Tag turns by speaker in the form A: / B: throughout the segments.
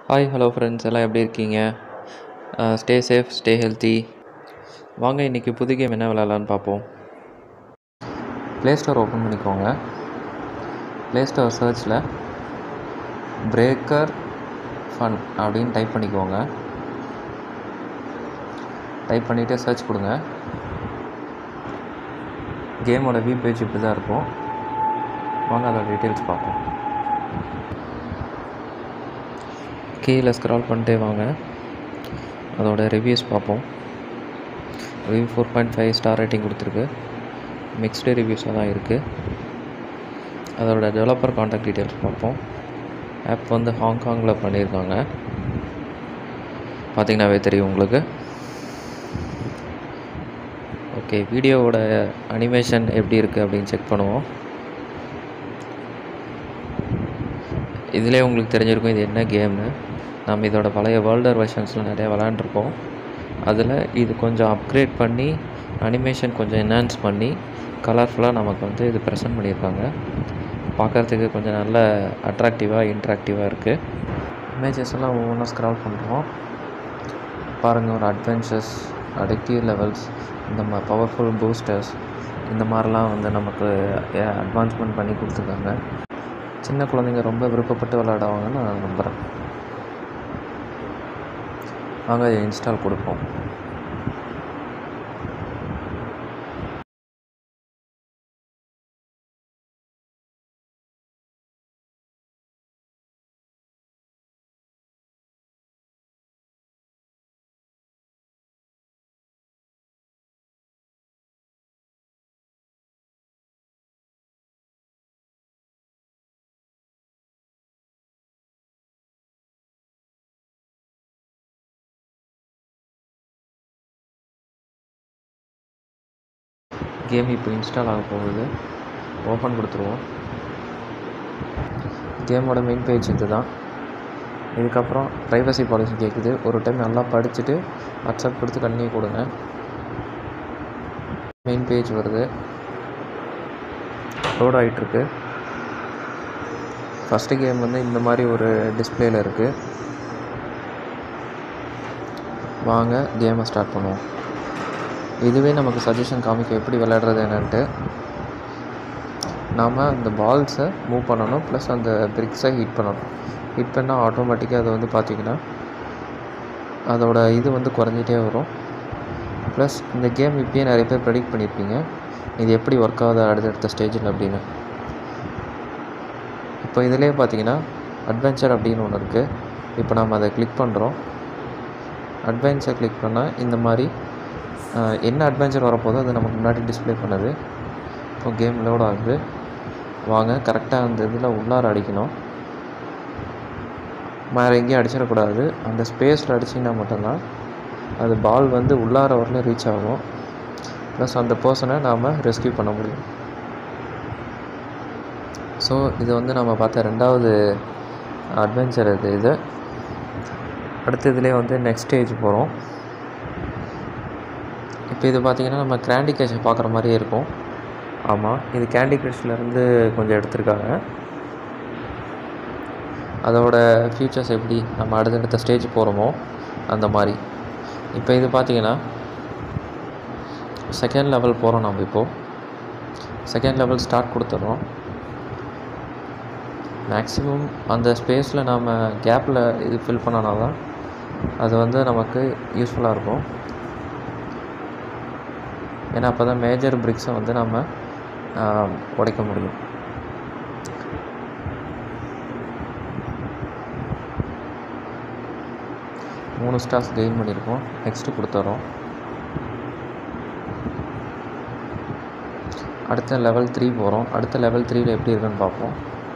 A: hi hello friends எல்லாம் எப்படி இருக்கீங்க ஸ்டே சேஃப் ஸ்டே ஹெல்த்தி வாங்க இன்றைக்கி புது கேம் என்ன விளாட்லான்னு பார்ப்போம் ப்ளே ஸ்டோர் ஓப்பன் பண்ணிக்கோங்க ப்ளே ஸ்டோர் சர்ச்சில் பிரேக்கர் ஃபன் அப்படின்னு டைப் பண்ணிக்கோங்க டைப் பண்ணிவிட்டு சர்ச் கொடுங்க கேமோட வியூ பேஜ் இப்படி தான் இருக்கும் வாங்க அதோட டீட்டெயில்ஸ் பார்ப்போம் கீழே ஸ்க்ரால் பண்ணிட்டே வாங்க அதோட ரிவ்யூஸ் பார்ப்போம் review four point five star rating கொடுத்துருக்கு மிக்ஸ்டு ரிவ்யூஸாக தான் இருக்குது அதோட டெவலப்பர் காண்டாக்ட் டீட்டெயில்ஸ் பார்ப்போம் ஆப் வந்து ஹாங்காங்கில் பண்ணியிருக்காங்க பார்த்தீங்கன்னாவே தெரியும் உங்களுக்கு ஓகே வீடியோவோட அனிமேஷன் எப்படி இருக்குது அப்படின்னு செக் பண்ணுவோம் இதிலே உங்களுக்கு தெரிஞ்சிருக்கும் இது என்ன கேம்னு நம்ம இதோட பழைய வேர்ல்டர் வெர்ஷன்ஸில் நிறையா விளாண்டுருக்கோம் அதில் இது கொஞ்சம் அப்கிரேட் பண்ணி அனிமேஷன் கொஞ்சம் என்ஹான்ஸ் பண்ணி கலர்ஃபுல்லாக நமக்கு வந்து இது ப்ரெசென்ட் பண்ணியிருக்காங்க பார்க்குறதுக்கு கொஞ்சம் நல்ல அட்ராக்டிவாக இன்ட்ராக்டிவாக இருக்குது இமேஜஸ் எல்லாம் ஒவ்வொன்றா ஸ்க்ரால் பண்ணுறோம் பாருங்கள் ஒரு அட்வென்ச்சர்ஸ் அடிக்டிவ் லெவல்ஸ் இந்த மாதிரி பவர்ஃபுல் பூஸ்டர்ஸ் இந்த மாதிரிலாம் வந்து நமக்கு அட்வான்ஸ்மெண்ட் பண்ணி கொடுத்துருக்காங்க சின்ன குழந்தைங்க ரொம்ப விருப்பப்பட்டு விளையாடுவாங்கன்னு நான் நம்புகிறேன் வாங்க இதை இன்ஸ்டால் கொடுப்போம் கேம் இப்போ இன்ஸ்டால் ஆக போகுது ஓப்பன் கொடுத்துருவோம் கேமோட மெயின் பேஜ் இது தான் இதுக்கப்புறம் ப்ரைவசி பாலிசி கேட்குது ஒரு டைம் நல்லா படிச்சுட்டு அக்செப்ட் கொடுத்து கண்டினியூ கொடுங்க மெயின் பேஜ் வருது லோட் ஆகிட்டுருக்கு ஃபஸ்ட்டு கேம் வந்து இந்த மாதிரி ஒரு டிஸ்பிளேயில் இருக்குது வாங்க கேமை ஸ்டார்ட் பண்ணுவோம் இதுவே நமக்கு சஜஷன் காமிக்கும் எப்படி விளையாடுறது என்னன்ட்டு நாம் அந்த பால்ஸை மூவ் பண்ணணும் ப்ளஸ் அந்த பிரிக்ஸை ஹீட் பண்ணணும் ஹீட் பண்ணால் ஆட்டோமேட்டிக்காக அது வந்து பார்த்திங்கன்னா அதோட இது வந்து குறைஞ்சிட்டே வரும் ப்ளஸ் இந்த கேம் இப்பயே நிறைய பேர் ப்ரெடிக்ட் பண்ணியிருப்பீங்க இது எப்படி ஒர்க் ஆகுது அடுத்தடுத்த ஸ்டேஜில் அப்படின்னு இப்போ இதிலே பார்த்தீங்கன்னா அட்வென்ச்சர் அப்படின்னு ஒன்று இருக்குது இப்போ நம்ம அதை கிளிக் பண்ணுறோம் அட்வென்ச்சர் கிளிக் பண்ணால் இந்த மாதிரி என்ன அட்வென்ச்சர் வரப்போதோ அது நமக்கு முன்னாடி டிஸ்பிளே பண்ணுது இப்போ கேம் லோட் ஆகுது வாங்க கரெக்டாக அந்த இதில் உள்ளார அடிக்கணும் வேறு எங்கேயும் அடிச்சிடக்கூடாது அந்த ஸ்பேஸில் அடிச்சிங்கன்னா மட்டும்தான் அது பால் வந்து உள்ளார வரல ரீச் ஆகும் ப்ளஸ் அந்த பர்சனை நாம் ரெஸ்கியூ பண்ண முடியும் ஸோ இது வந்து நம்ம பார்த்த ரெண்டாவது அட்வென்ச்சர் இது இது அடுத்த இதுலேயே வந்து நெக்ஸ்ட் ஸ்டேஜ் போகிறோம் இப்போ இது பார்த்திங்கன்னா நம்ம கேண்டி கிரஷை பார்க்குற மாதிரியே இருக்கும் ஆமாம் இது கேண்டி கிரஷ்லேருந்து கொஞ்சம் எடுத்திருக்காங்க அதோட ஃபியூச்சர்ஸ் எப்படி நம்ம அடுத்தடுத்த ஸ்டேஜ் போகிறோமோ அந்த மாதிரி இப்போ இது பார்த்திங்கன்னா செகண்ட் லெவல் போகிறோம் நம்ம இப்போது செகண்ட் லெவல் ஸ்டார்ட் கொடுத்துட்றோம் மேக்ஸிமம் அந்த ஸ்பேஸில் நாம் கேப்பில் இது ஃபில் பண்ணனா தான் அது வந்து நமக்கு யூஸ்ஃபுல்லாக இருக்கும் ஏன்னா அப்போ தான் மேஜர் பிரிக்ஸை வந்து நம்ம உடைக்க முடியும் மூணு ஸ்டார்ஸ் கெயின் பண்ணியிருக்கோம் நெக்ஸ்ட்டு கொடுத்துறோம் அடுத்த லெவல் த்ரீ போகிறோம் அடுத்த லெவல் த்ரீயில் எப்படி இருக்குன்னு பார்ப்போம்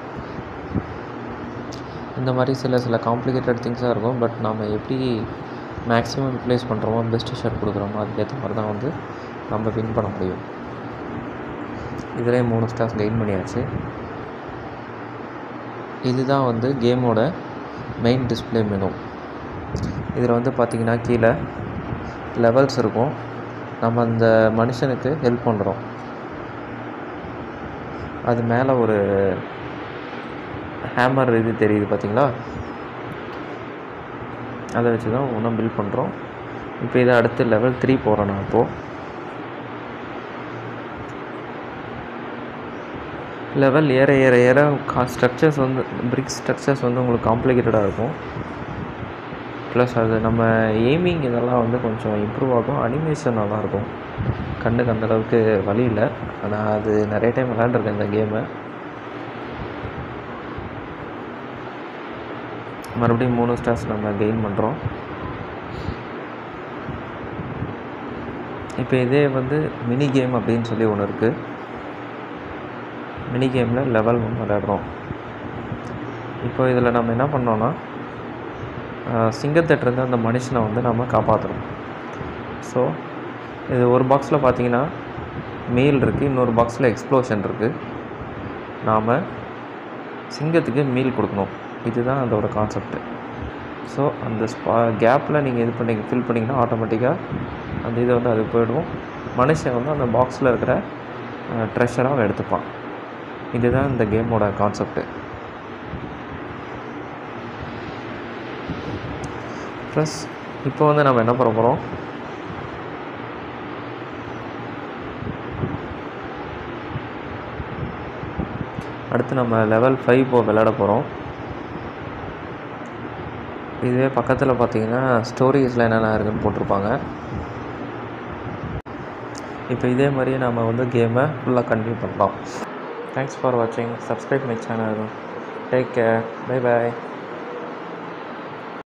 A: இந்த மாதிரி சில சில காம்ப்ளிகேட்டட் திங்ஸாக இருக்கும் பட் நம்ம எப்படி மேக்ஸிமம் யூட்டிலைஸ் பண்ணுறோமோ பெஸ்ட்டு ஷாட் கொடுக்குறோமோ அதுக்கேற்ற மாதிரி தான் வந்து நம்ம வின் பண்ண முடியும் இதிலே மூணு ஸ்டார்ஸ் கெயின் பண்ணியாச்சு இதுதான் வந்து கேமோட மெயின் டிஸ்பிளே மெனு இதில் வந்து பார்த்திங்கன்னா கீழே லெவல்ஸ் இருக்கும் நம்ம அந்த மனுஷனுக்கு ஹெல்ப் பண்ணுறோம் அது மேலே ஒரு ஹேமர் இது தெரியுது பார்த்தீங்களா அதை வச்சு தான் ஒவ்வொன்றா பில்ட் பண்ணுறோம் இப்போ இதை அடுத்து லெவல் த்ரீ போகிறோம் நான் இப்போது லெவல் ஏற ஏற ஏற கா ஸ்ட்ரக்சர்ஸ் வந்து பிரிக் ஸ்ட்ரக்சர்ஸ் வந்து உங்களுக்கு காம்ப்ளிகேட்டடாக இருக்கும் ப்ளஸ் அது நம்ம எய்மிங் இதெல்லாம் வந்து கொஞ்சம் இம்ப்ரூவ் ஆகும் அனிமேஷன் நல்லாயிருக்கும் கண்ணுக்கு அந்த அளவுக்கு வழி இல்லை ஆனால் அது நிறைய டைம் விளாண்டுருக்கேன் இந்த கேமை மறுபடியும் மூணு ஸ்டார்ஸ் நம்ம கெயின் பண்ணுறோம் இப்போ இதே வந்து மினி கேம் அப்படின்னு சொல்லி ஒன்று இருக்குது மினி கேமில் லெவல் ஒன் விளையாடுறோம் இப்போ இதில் நம்ம என்ன பண்ணோன்னா சிங்கத்திட்டிருந்து அந்த மனுஷனை வந்து நம்ம காப்பாற்றுறோம் ஸோ இது ஒரு பாக்ஸில் பார்த்தீங்கன்னா மீல் இருக்குது இன்னொரு பாக்ஸில் எக்ஸ்ப்ளோஷன் இருக்குது நாம் சிங்கத்துக்கு மீல் கொடுக்கணும் இதுதான் அதோட கான்செப்ட்டு ஸோ அந்த ஸ்பா கேப்பில் நீங்கள் இது பண்ணி ஃபில் பண்ணிங்கன்னா ஆட்டோமேட்டிக்காக அந்த இதை வந்து அது போயிடும் மனுஷன் வந்து அந்த பாக்ஸில் இருக்கிற ட்ரெஷராக அவன் எடுத்துப்பான் இதுதான் இந்த கேமோட கான்செப்ட்டு ப்ளஸ் இப்போ வந்து நம்ம என்ன பண்ண போகிறோம் அடுத்து நம்ம லெவல் ஃபைவ் இப்போ விளையாட போகிறோம் இதுவே பக்கத்தில் பார்த்தீங்கன்னா ஸ்டோரிஸில் என்னென்ன இருக்குன்னு போட்டிருப்பாங்க இப்போ இதே மாதிரியே நம்ம வந்து கேமை ஃபுல்லாக கண்டினியூ பண்ணலாம் தேங்க்ஸ் ஃபார் வாட்சிங் subscribe my channel take care bye bye